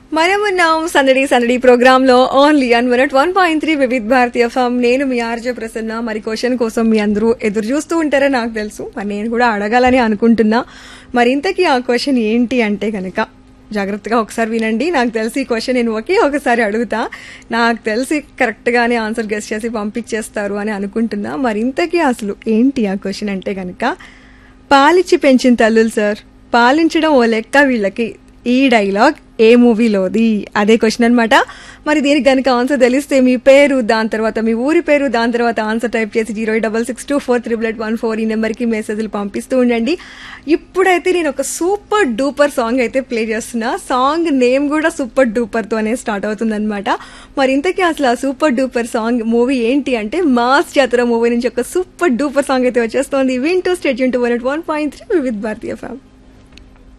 మనమున్నాం సందడి సందడి ప్రోగ్రామ్ లో only on minute one point three Vividh Bharati FM నేను మీ ఆర్జే ప్రసన్న మరి క్వశ్చన్ కోసం మీ అందరూ ఎదురు చూస్తూ ఉంటారని నాకు తెలుసు మరి నేను కూడా అడగాలని అనుకుంటున్నా మరి ఇంతకీ ఆ క్వశ్చన్ ఏంటి అంటే కనుక జాగ్రత్తగా ఒకసారి వినండి నాకు తెలిసి ఈ క్వశ్చన్ నేను ఒకే ఒకసారి అడుగుతా నాకు తెలిసి కరెక్ట్గానే ఆన్సర్ గెస్ట్ చేసి పంపించేస్తారు అని అనుకుంటున్నా మరి ఇంతకీ అసలు ఏంటి ఆ క్వశ్చన్ అంటే కనుక పాలిచ్చి పెంచిన తల్లులు సార్ పాలించడం ఓ లెక్క వీళ్ళకి ఈ డైలాగ్ ఏ మూవీలోది అదే క్వశ్చన్ అనమాట మరి దీనికి కనుక ఆన్సర్ తెలిస్తే మీ పేరు దాని తర్వాత మీ ఊరి పేరు దాని తర్వాత ఆన్సర్ టైప్ చేసి zero double six two four triple eight one four ఈ నెంబర్కి మెసేజ్లు పంపిస్తూ ఉండండి ఇప్పుడైతే నేను ఒక సూపర్ డూపర్ సాంగ్ అయితే ప్లే చేస్తున్నా సాంగ్ నేమ్ కూడా సూపర్ డూపర్తోనే స్టార్ట్ అవుతుందన్నమాట మరి ఇంతకీ అసలు ఆ సూపర్ డూపర్ సాంగ్ మూవీ ఏంటి అంటే మాస్ జాతర మూవీ నుంచి ఒక సూపర్ డూపర్ సాంగ్ అయితే వచ్చేస్తోంది వింటూ స్టేట్ యూన్ to one one point three with భారతీయ ఫ్యామ్